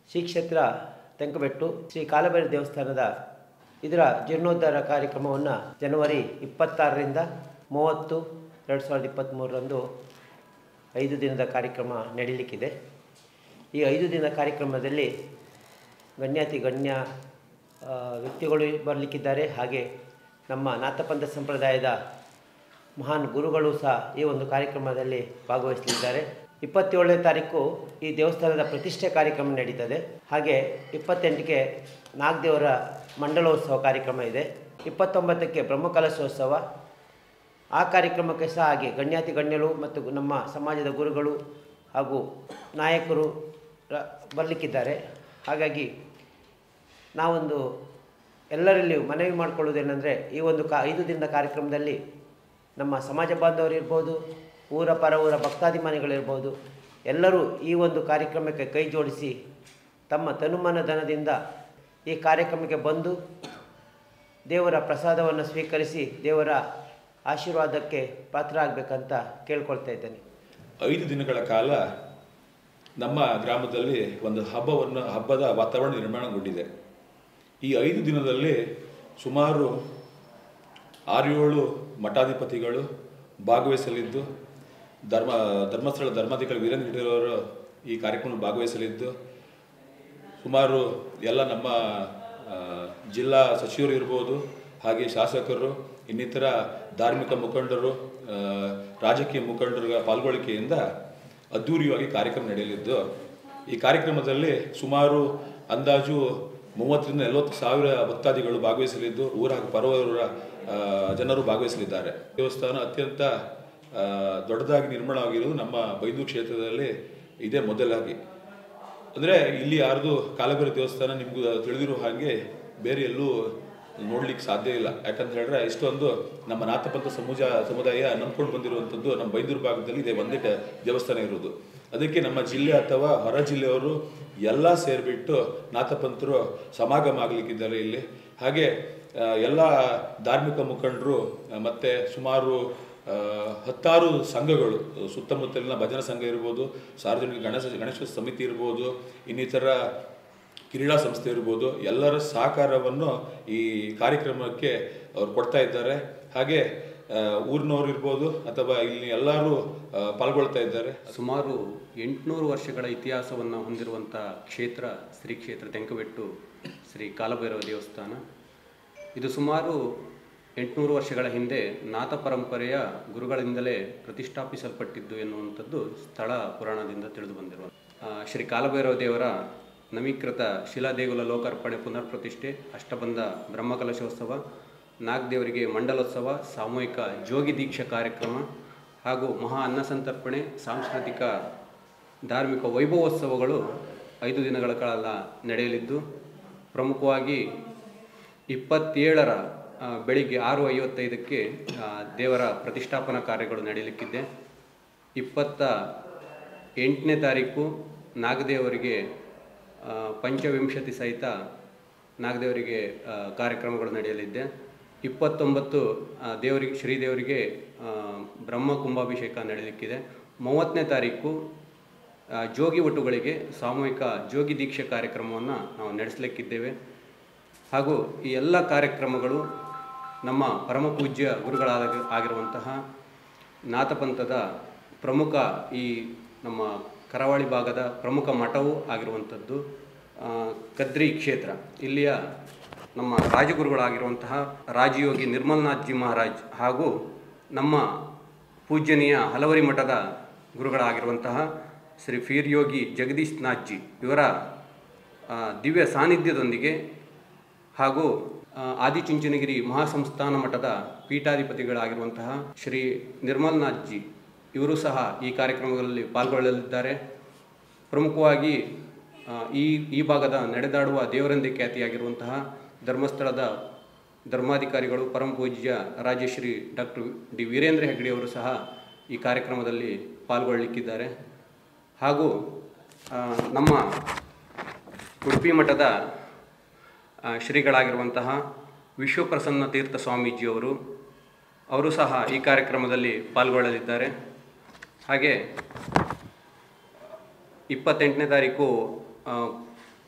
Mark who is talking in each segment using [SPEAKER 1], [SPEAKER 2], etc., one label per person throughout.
[SPEAKER 1] ಶ್ರೀ ಕ್ಷೇತ್ರ ತೆಂಕಬೆಟ್ಟು ಶ್ರೀ ಕಾಲಭೈರವ ದೇವಸ್ಥಾನದ ಇದರ ಜೀರ್ಣೋದ್ಧಾರ ಕಾರ್ಯಕ್ರಮವನ್ನು ಜನವರಿ ಇಪ್ಪತ್ತಾರರಿಂದ ಮೂವತ್ತು ಎರಡು ಸಾವಿರದ ಇಪ್ಪತ್ತ್ಮೂರರಂದು ಐದು ದಿನದ ಕಾರ್ಯಕ್ರಮ ನಡೀಲಿಕ್ಕಿದೆ ಈ ಐದು ದಿನದ ಕಾರ್ಯಕ್ರಮದಲ್ಲಿ ಗಣ್ಯಾತಿ ಗಣ್ಯ ಆ, ವ್ಯಕ್ತಿಗಳು ಬರಲಿಕ್ಕಿದ್ದಾರೆ ಹಾಗೆ ನಮ್ಮ ನಾಥಪಂಥ ಸಂಪ್ರದಾಯದ ಮಹಾನ್ ಗುರುಗಳು ಸಹ ಈ ಒಂದು ಕಾರ್ಯಕ್ರಮದಲ್ಲಿ ಭಾಗವಹಿಸಲಿದ್ದಾರೆ ಇಪ್ಪತ್ತೇಳನೇ ತಾರೀಕು ಈ ದೇವಸ್ಥಾನದ ಪ್ರತಿಷ್ಠೆ ಕಾರ್ಯಕ್ರಮ ನಡೀತದೆ ಹಾಗೆ ಇಪ್ಪತ್ತೆಂಟಕ್ಕೆ ನಾಗದೇವರ ಮಂಡಲೋತ್ಸವ ಕಾರ್ಯಕ್ರಮ ಇದೆ ಇಪ್ಪತ್ತೊಂಬತ್ತಕ್ಕೆ ಬ್ರಹ್ಮಕಲಶೋತ್ಸವ ಆ ಕಾರ್ಯಕ್ರಮಕ್ಕೆ ಸಹ ಹಾಗೆ ಗಣ್ಯಾತಿ ಗಣ್ಯರು ಮತ್ತು ನಮ್ಮ ಸಮಾಜದ ಗುರುಗಳು ಹಾಗೂ ನಾಯಕರು ರ- ಬರಲಿಕ್ಕಿದ್ದಾರೆ ಹಾಗಾಗಿ ನಾವೊಂದು ಎಲ್ಲರಲ್ಲಿಯೂ ಮನವಿ ಮಾಡಿಕೊಳ್ಳುವುದೇನೆಂದರೆ ಈ ಒಂದು ಕಾ ಐದು ದಿನದ ಕಾರ್ಯಕ್ರಮದಲ್ಲಿ ನಮ್ಮ ಸಮಾಜ ಬಾಂಧವರು ಇರ್ಬೋದು ಊರ ಪರ ಊರ ಭಕ್ತಾಭಿಮಾನಿಗಳಿರ್ಬೋದು ಎಲ್ಲರೂ ಈ ಒಂದು ಕಾರ್ಯಕ್ರಮಕ್ಕೆ ಕೈ ಜೋಡಿಸಿ ತಮ್ಮ ತನುಮನ ಧನದಿಂದ ಈ ಕಾರ್ಯಕ್ರಮಕ್ಕೆ ಬಂದು ದೇವರ ಪ್ರಸಾದವನ್ನು ಸ್ವೀಕರಿಸಿ ದೇವರ ಆಶೀರ್ವಾದಕ್ಕೆ ಪಾತ್ರ ಆಗಬೇಕಂತ ಕೇಳ್ಕೊಳ್ತಾ ಇದ್ದೇನೆ
[SPEAKER 2] ಐದು ದಿನಗಳ ಕಾಲ ನಮ್ಮ ಗ್ರಾಮದಲ್ಲಿ ಒಂದು ಹಬ್ಬವನ್ನು ಹಬ್ಬದ ವಾತಾವರಣ ನಿರ್ಮಾಣಗೊಂಡಿದೆ ಈ ಐದು ದಿನದಲ್ಲಿ ಸುಮಾರು ಆರು ಏಳು ಮಠಾಧಿಪತಿಗಳು ಭಾಗವಹಿಸಲಿದ್ದು ಧರ್ಮ ಧರ್ಮಸ್ಥಳ ಧರ್ಮಾಧಿಕಾರಿ ವೀರೇಂದ್ರ ಹೆಗ್ಡೆಯವರು ಈ ಕಾರ್ಯಕ್ರಮ ಭಾಗವಹಿಸಲಿದ್ದು ಸುಮಾರು ಎಲ್ಲ ನಮ್ಮ ಆ, ಜಿಲ್ಲಾ ಸಚಿವರು ಇರ್ಬೋದು ಹಾಗೆ ಶಾಸಕರು ಇನ್ನಿತರ ಧಾರ್ಮಿಕ ಮುಖಂಡರು ಆ, ರಾಜಕೀಯ ಮುಖಂಡರ ಪಾಲ್ಗೊಳ್ಳಿಕೆಯಿಂದ ಅದ್ಧೂರಿಯಾಗಿ ಕಾರ್ಯಕ್ರಮ ನಡೆಯಲಿದ್ದು ಈ ಕಾರ್ಯಕ್ರಮದಲ್ಲಿ ಸುಮಾರು ಅಂದಾಜು ಮೂವತ್ತರಿಂದ ನಲವತ್ತು ಸಾವಿರ ಭಕ್ತಾದಿಗಳು ಭಾಗವಹಿಸಲಿದ್ದು ಊರ ಹಾಗೂ ಪರವೂರ ಆ, ಜನರು ಭಾಗವಹಿಸಲಿದ್ದಾರೆ ದೇವಸ್ಥಾನ ಅತ್ಯಂತ ಆ, ದೊಡ್ಡದಾಗಿ ನಿರ್ಮಾಣವಾಗಿರುವುದು ನಮ್ಮ ಬೈಂದೂರು ಕ್ಷೇತ್ರದಲ್ಲಿ ಇದೇ ಮೊದಲಾಗಿ ಅಂದರೆ ಇಲ್ಲಿ ಯಾರ್ದು ಕಾಲಭೈರ ದೇವಸ್ಥಾನ ನಿಮಗೂ ತಿಳಿದಿರೋ ಹಾಗೆ ಬೇರೆ ಎಲ್ಲೂ ನೋಡ್ಲಿಕ್ಕೆ ಸಾಧ್ಯ ಇಲ್ಲ ಯಾಕಂತ ಹೇಳಿದ್ರೆ ಇಷ್ಟೊಂದು ನಮ್ಮ ನಾಥಪಂಥ ಸಮುಜ ಸಮುದಾಯ ನಂಬ್ಕೊಂಡು ಬಂದಿರುವಂಥದ್ದು ನಮ್ಮ ಬೈಂದೂರು ಭಾಗದಲ್ಲಿ ಇದೆ ಒಂದೇ ಟ- ದೇವಸ್ಥಾನ ಇರೋದು ಅದಕ್ಕೆ ನಮ್ಮ ಜಿಲ್ಲೆ ಅಥವಾ ಹೊರ ಜಿಲ್ಲೆಯವರು ಎಲ್ಲ ಸೇರಿಬಿಟ್ಟು ನಾಥಪಂಥರು ಸಮಾಗಮ ಆಗಲಿಕ್ಕಿದ್ದಾರೆ ಇಲ್ಲಿ ಹಾಗೆ ಆ, ಎಲ್ಲ ಧಾರ್ಮಿಕ ಮುಖಂಡರು ಆ, ಮತ್ತೆ ಸುಮಾರು ಆ, ಹತ್ತಾರು ಸಂಘಗಳು ಸುತ್ತಮುತ್ತಲಿನ ಭಜನಾ ಸಂಘ ಇರ್ಬೋದು ಸಾರ್ವಜನಿಕ ಗಣೇಶ ಗಣೇಶ ಸಮಿತಿ ಇರ್ಬೋದು ಇನ್ನಿತರ ಕ್ರೀಡಾ ಸಂಸ್ಥೆ ಇರ್ಬೋದು ಎಲ್ಲರ ಸಹಕಾರವನ್ನು ಈ ಕಾರ್ಯಕ್ರಮಕ್ಕೆ ಅವ್ರು ಕೊಡ್ತಾ ಇದ್ದಾರೆ ಹಾಗೆ ಆ, ಊರಿನವ್ರು ಇರ್ಬೋದು ಅಥವಾ ಇಲ್ಲಿ ಎಲ್ಲರೂ ಆ, ಪಾಲ್ಗೊಳ್ತಾ ಇದ್ದಾರೆ
[SPEAKER 3] ಸುಮಾರು ಎಂಟುನೂರು ವರ್ಷಗಳ ಇತಿಹಾಸವನ್ನು ಹೊಂದಿರುವಂಥ ಕ್ಷೇತ್ರ ಶ್ರೀ ಕ್ಷೇತ್ರ ತೆಂಕಬೆಟ್ಟು ಶ್ರೀ ಕಾಲಭೈರವ ದೇವಸ್ಥಾನ ಇದು ಸುಮಾರು ಎಂಟುನೂರು ವರ್ಷಗಳ ಹಿಂದೆ ನಾಥ ಪರಂಪರೆಯ ಗುರುಗಳಿಂದಲೇ ಪ್ರತಿಷ್ಠಾಪಿಸಲ್ಪಟ್ಟಿದ್ದು ಎನ್ನುವಂಥದ್ದು ಸ್ಥಳ ಪುರಾಣದಿಂದ ತಿಳಿದು ಬಂದಿರುವ ಆ, ಶ್ರೀ ಕಾಲಭೈರವ ದೇವರ ನವೀಕೃತ ಶಿಲಾದೇಗುಲ ಲೋಕಾರ್ಪಣೆ ಪುನರ್ ಪ್ರತಿಷ್ಠೆ ಅಷ್ಟಬಂಧ ಬ್ರಹ್ಮಕಲಶೋತ್ಸವ ನಾಗದೇವರಿಗೆ ಮಂಡಲೋತ್ಸವ ಸಾಮೂಹಿಕ ಜೋಗಿ ದೀಕ್ಷಾ ಕಾರ್ಯಕ್ರಮ ಹಾಗೂ ಮಹಾ ಅನ್ನ ಸಂತರ್ಪಣೆ ಸಾಂಸ್ಕೃತಿಕ ಧಾರ್ಮಿಕ ವೈಭವೋತ್ಸವಗಳು ಐದು ದಿನಗಳ ಕಾಲ ನಡೆಯಲಿದ್ದು ಪ್ರಮುಖವಾಗಿ ಇಪ್ಪತ್ತೇಳರ ಆ, ಬೆಳಿಗ್ಗೆ ಆರು ಐವತ್ತೈದಕ್ಕೆ ಆ, ದೇವರ ಪ್ರತಿಷ್ಠಾಪನಾ ಕಾರ್ಯಗಳು ನಡೆಯಲಿಕ್ಕಿದೆ ಇಪ್ಪತ್ತ ಎಂಟನೇ ತಾರೀಕು ನಾಗದೇವರಿಗೆ ಆ, ಪಂಚವಿಂಶತಿ ಸಹಿತ ನಾಗದೇವರಿಗೆ ಆ, ಕಾರ್ಯಕ್ರಮಗಳು ನಡೆಯಲಿದೆ ಇಪ್ಪತ್ತೊಂಬತ್ತು ಆ, ದೇವರಿಗೆ ಶ್ರೀದೇವರಿಗೆ ಆ, ಬ್ರಹ್ಮ ಕುಂಭಾಭಿಷೇಕ ನಡೆಯಲಿಕ್ಕಿದೆ ಮೂವತ್ತನೇ ತಾರೀಕು ಆ, ಜೋಗಿ ಒಟ್ಟುಗಳಿಗೆ ಸಾಮೂಹಿಕ ಜೋಗಿ ದೀಕ್ಷೆ ಕಾರ್ಯಕ್ರಮವನ್ನು ನಾವು ನಡೆಸಲಿಕ್ಕಿದ್ದೇವೆ ಹಾಗೂ ಈ ಎಲ್ಲ ಕಾರ್ಯಕ್ರಮಗಳು ನಮ್ಮ ಪರಮ ಪೂಜ್ಯ ಗುರುಗಳಾದ ಆಗಿರುವಂತಹ ನಾಥಪಂಥದ ಪ್ರಮುಖ ಈ ನಮ್ಮ ಕರಾವಳಿ ಭಾಗದ ಪ್ರಮುಖ ಮಠವೂ ಆಗಿರುವಂಥದ್ದು ಆ, ಕದ್ರಿ ಕ್ಷೇತ್ರ ಇಲ್ಲಿಯ ನಮ್ಮ ರಾಜಗುರುಗಳಾಗಿರುವಂತಹ ರಾಜಯೋಗಿ ನಿರ್ಮಲ್ನಾಥ್ಜಿ ಮಹಾರಾಜ್ ಹಾಗೂ ನಮ್ಮ ಪೂಜ್ಯನೀಯ ಹಲವರಿ ಮಠದ ಗುರುಗಳಾಗಿರುವಂತಹ ಶ್ರೀ ಫೀರ್ ಯೋಗಿ ಜಗದೀಶ್ ನಾಥ್ಜಿ ಇವರ ಆ, ದಿವ್ಯ ಸಾನ್ನಿಧ್ಯದೊಂದಿಗೆ ಹಾಗೂ ಆ, ಆದಿಚುಂಚನಗಿರಿ ಮಹಾಸಂಸ್ಥಾನ ಮಠದ ಪೀಠಾಧಿಪತಿಗಳಾಗಿರುವಂತಹ ಶ್ರೀ ನಿರ್ಮಲ್ನಾಥ್ಜಿ ಇವರು ಸಹ ಈ ಕಾರ್ಯಕ್ರಮಗಳಲ್ಲಿ ಪಾಲ್ಗೊಳ್ಳಲಿದ್ದಾರೆ ಪ್ರಮುಖವಾಗಿ ಆ, ಈ ಈ ಭಾಗದ ನಡೆದಾಡುವ ದೇವರಂದೇ ಖ್ಯಾತಿಯಾಗಿರುವಂತಹ ಧರ್ಮಸ್ಥಳದ ಧರ್ಮಾಧಿಕಾರಿಗಳು ಪರಮ ಪೂಜ್ಯ ರಾಜಶ್ರೀ ಡಾಕ್ಟರ್ ಡಿ ವೀರೇಂದ್ರ ಹೆಗ್ಡೆಯವರು ಸಹ ಈ ಕಾರ್ಯಕ್ರಮದಲ್ಲಿ ಪಾಲ್ಗೊಳ್ಳಲಿಕ್ಕಿದ್ದಾರೆ ಹಾಗೂ ಆ, ನಮ್ಮ ಉಡುಪಿ ಮಠದ ಆ, ಶ್ರೀಗಳಾಗಿರುವಂತಹ ವಿಶ್ವಪ್ರಸನ್ನ ತೀರ್ಥ ಸ್ವಾಮೀಜಿಯವರು ಅವರು ಸಹ ಈ ಕಾರ್ಯಕ್ರಮದಲ್ಲಿ ಪಾಲ್ಗೊಳ್ಳಲಿದ್ದಾರೆ ಹಾಗೆ ಇಪ್ಪತ್ತೆಂಟನೇ ತಾರೀಕು ಆ,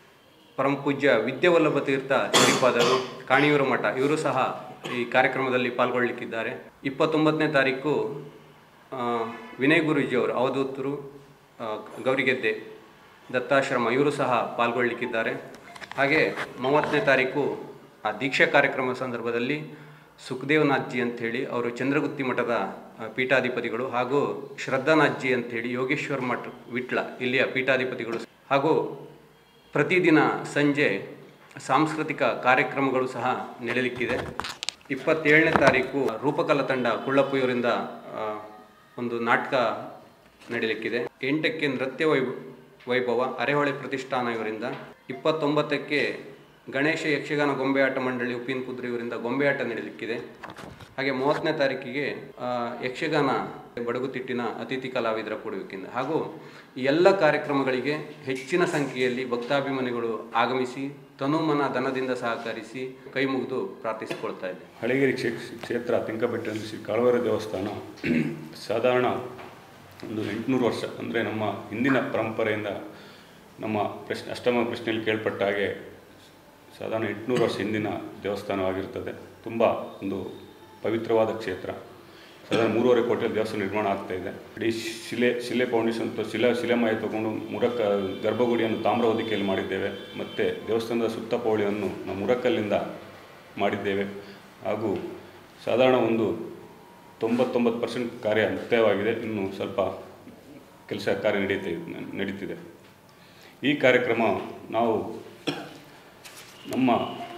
[SPEAKER 3] ಪರಮ ಪೂಜ್ಯ ವಿದ್ಯಾವಲ್ಲಭ ತೀರ್ಥ ಶ್ರೀಪಾದರು ಕಾಣಿಯೂರು ಮಠ ಇವರು ಸಹ ಈ ಕಾರ್ಯಕ್ರಮದಲ್ಲಿ ಪಾಲ್ಗೊಳ್ಳಲಿಕ್ಕಿದ್ದಾರೆ ಇಪ್ಪತ್ತೊಂಬತ್ತನೇ ತಾರೀಕು ಆ, ವಿನಯ್ ಗುರೂಜಿಯವರು ಅವಧೂತರು ಆ, ಗೌರಿಗೆದ್ದೆ ದತ್ತಾಶ್ರಮ ಇವರು ಸಹ ಪಾಲ್ಗೊಳ್ಳಲಿಕ್ಕಿದ್ದಾರೆ ಹಾಗೆ ಮೂವತ್ತನೇ ತಾರೀಕು ಆ ದೀಕ್ಷಾ ಕಾರ್ಯಕ್ರಮ ಸಂದರ್ಭದಲ್ಲಿ ಸುಖದೇವನಾಥ್ಜಿ ಅಂಥೇಳಿ ಅವರು ಚಂದ್ರಗುತ್ತಿ ಮಠದ ಆ, ಪೀಠಾಧಿಪತಿಗಳು ಹಾಗೂ ಶ್ರದ್ಧಾನಾಥ್ಜಿ ಅಂಥೇಳಿ ಯೋಗೇಶ್ವರ ಮಠ ವಿಟ್ಲ ಇಲ್ಲಿಯ ಪೀಠಾಧಿಪತಿಗಳು ಹಾಗೂ ಪ್ರತಿದಿನ ಸಂಜೆ ಸಾಂಸ್ಕೃತಿಕ ಕಾರ್ಯಕ್ರಮಗಳು ಸಹ ನಡೆಯಲಿಕ್ಕಿದೆ ಇಪ್ಪತ್ತೇಳನೇ ತಾರೀಕು ರೂಪಕಲಾ ತಂಡ ಕುಳ್ಳಪ್ಪಯವರಿಂದ ಆ, ಒಂದು ನಾಟಕ ನಡೆಯಲಿಕ್ಕಿದೆ ಎಂಟಕ್ಕೆ ನೃತ್ಯ ವೈಭ ವೈಭವ ಅರೆಹೊಳೆ ಪ್ರತಿಷ್ಠಾನ ಇವರಿಂದ ಇಪ್ಪತ್ತೊಂಬತ್ತಕ್ಕೆ ಗಣೇಶ ಯಕ್ಷಗಾನ ಗೊಂಬೆಯಾಟ ಮಂಡಳಿ ಉಪ್ಪಿನ ಕುದ್ರೆ ಇವರಿಂದ ಗೊಂಬೆಯಾಟ ನಡೆಯಲಿಕ್ಕಿದೆ ಹಾಗೆ ಮೂವತ್ತನೇ ತಾರೀಕಿಗೆ ಆ, ಯಕ್ಷಗಾನ ಬಡಗುತಿಟ್ಟಿನ ಅತಿಥಿ ಕಲಾವಿದರ ಕೊಡುವಿಕೆಯಿಂದ ಹಾಗೂ ಈ ಎಲ್ಲ ಕಾರ್ಯಕ್ರಮಗಳಿಗೆ ಹೆಚ್ಚಿನ ಸಂಖ್ಯೆಯಲ್ಲಿ ಭಕ್ತಾಭಿಮಾನಿಗಳು ಆಗಮಿಸಿ ತನುಮನ ಧನದಿಂದ ಸಹಕರಿಸಿ ಕೈ ಮುಗಿದು ಪ್ರಾರ್ಥಿಸಿಕೊಳ್ತಾ ಇದ್ದೇನೆ
[SPEAKER 4] ಹಳಗಿರಿ ಕ್ಷೇ ಕ್ಷೇತ್ರ ತೆಂಕಬೆಟ್ಟಲ್ಲಿ ಶ್ರೀ ಕಾಳವರ ದೇವಸ್ಥಾನ ಸಾಧಾರಣ ಒಂದು ಎಂಟುನೂರು ವರ್ಷ ಅಂದರೆ ನಮ್ಮ ಹಿಂದಿನ ಪರಂಪರೆಯಿಂದ ನಮ್ಮ ಪ್ರಶ್ನೆ ಅಷ್ಟಮ ಪ್ರಶ್ನೆಯಲ್ಲಿ ಕೇಳ್ಪಟ್ಟ ಹಾಗೆ ಸಾಧಾರಣ ಎಂಟುನೂರು ವರ್ಷ ಹಿಂದಿನ ದೇವಸ್ಥಾನವಾಗಿರ್ತದೆ ತುಂಬ ಒಂದು ಪವಿತ್ರವಾದ ಕ್ಷೇತ್ರ ಸಾಧಾರಣ ಮೂರುವರೆ ಕೋಟಿಯಲ್ಲಿ ದೇವಸ್ಥಾನ ನಿರ್ಮಾಣ ಆಗ್ತಾ ಇದೆ ಇಡೀ ಶಿಲೆ ಶಿಲೆ ಫೌಂಡೇಶನ್ ಅಥವಾ ಶಿಲೆ ಶಿಲೆಮಯ ತಗೊಂಡು ಮುರಕ್ಕ ಗರ್ಭಗುಡಿಯನ್ನು ತಾಮ್ರ ಹೊದಿಕೆಯಲ್ಲಿ ಮಾಡಿದ್ದೇವೆ ಮತ್ತು ದೇವಸ್ಥಾನದ ಸುತ್ತ ಪೌಳಿಯನ್ನು ನಾವು ಮುರಕ್ಕಲ್ಲಿಂದ ಮಾಡಿದ್ದೇವೆ ಹಾಗೂ ಸಾಧಾರಣ ಒಂದು ತೊಂಬತ್ತೊಂಬತ್ತು ಪರ್ಸೆಂಟ್ ಕಾರ್ಯ ಮುಕ್ತಾಯವಾಗಿದೆ ಇನ್ನು ಸ್ವಲ್ಪ ಕೆಲಸ ಕಾರ್ಯ ನಡೀತಾ ನಡೀತಿದೆ ಈ ಕಾರ್ಯಕ್ರಮ ನಾವು ನಮ್ಮ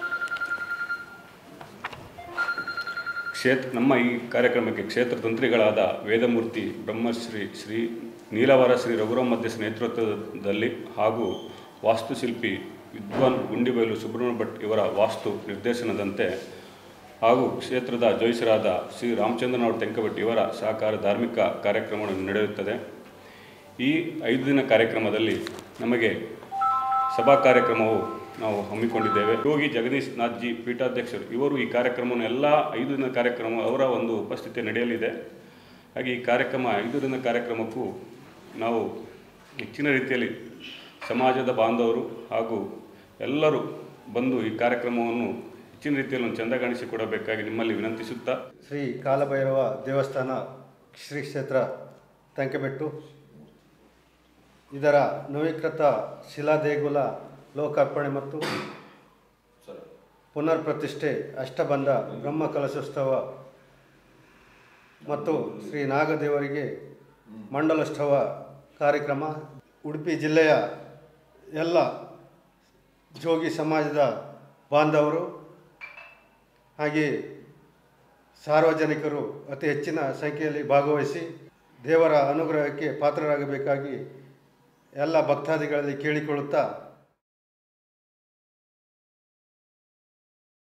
[SPEAKER 4] ಕ್ಷೇತ್ರ ನಮ್ಮ ಈ ಕಾರ್ಯಕ್ರಮಕ್ಕೆ ಕ್ಷೇತ್ರ ತಂತ್ರಿಗಳಾದ ವೇದಮೂರ್ತಿ ಬ್ರಹ್ಮಶ್ರೀ ಶ್ರೀ ನೀಲವರ ಶ್ರೀ ರಘುರಾಮ್ ಮಧ್ಯಸ್ ನೇತೃತ್ವದಲ್ಲಿ ಹಾಗೂ ವಾಸ್ತುಶಿಲ್ಪಿ ವಿದ್ವಾನ್ ಗುಂಡಿಬೈಲು ಸುಬ್ರಹ್ಮಣ್ಯ ಭಟ್ ಇವರ ವಾಸ್ತು ನಿರ್ದೇಶನದಂತೆ ಹಾಗೂ ಕ್ಷೇತ್ರದ ಜೋಯಿಸರಾದ ಶ್ರೀ ರಾಮಚಂದ್ರನವರ ತೆಂಕಭಟ್ ಇವರ ಸಹಕಾರ ಧಾರ್ಮಿಕ ಕಾರ್ಯಕ್ರಮಗಳು ನಡೆಯುತ್ತದೆ ಈ ಐದು ದಿನ ಕಾರ್ಯಕ್ರಮದಲ್ಲಿ ನಮಗೆ ಸಭಾ ಕಾರ್ಯಕ್ರಮವು ನಾವು ಹಮ್ಮಿಕೊಂಡಿದ್ದೇವೆ ಯೋಗಿ ಜಗದೀಶ್ ನಾಥ್ಜಿ ಪೀಠಾಧ್ಯಕ್ಷರು ಇವರು ಈ ಕಾರ್ಯಕ್ರಮವನ್ನು ಎಲ್ಲ ಐದು ದಿನ ಕಾರ್ಯಕ್ರಮ ಅವರ ಒಂದು ಉಪಸ್ಥಿತಿ ನಡೆಯಲಿದೆ ಹಾಗೆ ಈ ಕಾರ್ಯಕ್ರಮ ಐದು ದಿನ ಕಾರ್ಯಕ್ರಮಕ್ಕೂ ನಾವು ಹೆಚ್ಚಿನ ರೀತಿಯಲ್ಲಿ ಸಮಾಜದ ಬಾಂಧವರು ಹಾಗೂ ಎಲ್ಲರೂ ಬಂದು ಈ ಕಾರ್ಯಕ್ರಮವನ್ನು ಹೆಚ್ಚಿನ ರೀತಿಯಲ್ಲಿ ಒಂದು ಚೆಂದ ಕಾಣಿಸಿಕೊಡಬೇಕಾಗಿ ನಿಮ್ಮಲ್ಲಿ ವಿನಂತಿಸುತ್ತಾ
[SPEAKER 5] ಶ್ರೀ ಕಾಲಭೈರವ ದೇವಸ್ಥಾನ ಶ್ರೀ ಕ್ಷೇತ್ರ ತಂಕೆಬೆಟ್ಟು ಇದರ ನವೀಕೃತ ಶಿಲಾ ದೇಗುಲ ಲೋಕಾರ್ಪಣೆ ಮತ್ತು ಪುನರ್ ಪ್ರತಿಷ್ಠೆ ಅಷ್ಟಬಂಧ ಬ್ರಹ್ಮ ಕಲಶೋತ್ಸವ ಮತ್ತು ಶ್ರೀ ನಾಗದೇವರಿಗೆ ಮಂಡಲೋತ್ಸವ ಕಾರ್ಯಕ್ರಮ ಉಡುಪಿ ಜಿಲ್ಲೆಯ ಎಲ್ಲ ಜೋಗಿ ಸಮಾಜದ ಬಾಂಧವರು ಹಾಗೆ ಸಾರ್ವಜನಿಕರು ಅತಿ ಹೆಚ್ಚಿನ ಸಂಖ್ಯೆಯಲ್ಲಿ ಭಾಗವಹಿಸಿ ದೇವರ ಅನುಗ್ರಹಕ್ಕೆ ಪಾತ್ರರಾಗಬೇಕಾಗಿ ಎಲ್ಲ ಭಕ್ತಾದಿಗಳಲ್ಲಿ ಕೇಳಿಕೊಳ್ಳುತ್ತಾ